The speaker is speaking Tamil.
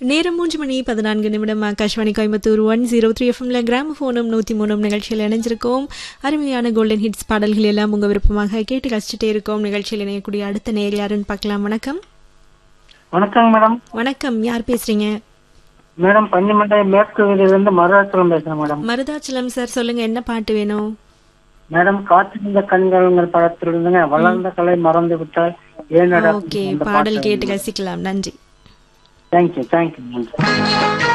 நேரம் மூன்று மணி பதினான்கு நிமிடம் Akashvani Coimbatore one zero three எஃப்எம்ல கிராமஃபோனும் நூற்றி மூணும் நிகழ்ச்சியில் இணைஞ்சிருக்கோம் அருமையான கோல்டன் ஹிட்ஸ் பாடல்கள் எல்லாம் உங்கள் விருப்பமாக கேட்டு கழிச்சிட்டே இருக்கோம் நிகழ்ச்சியில் இணையக்கூடிய அடுத்த நேர் யாருன்னு பார்க்கலாம் வணக்கம் வணக்கங்க மேடம் வணக்கம் யார் பேசுறீங்க மேடம் பஞ்சுமண்டை மேற்கு வீதியிலிருந்து மருதாச்சலம் பேசுறேன் மேடம் மருதாச்சலம் சார் சொல்லுங்க என்ன பாட்டு வேணும் மேடம் காத்திருந்த கண்கள் படத்தில் இருந்துங்க வளர்ந்த கலை மறந்து விட்டால் ஏனடா ஓகே பாடல் கேட்டு ரசிக்கலாம் நன்றி தேங்க்யூ தேங்க்யூ நன்றி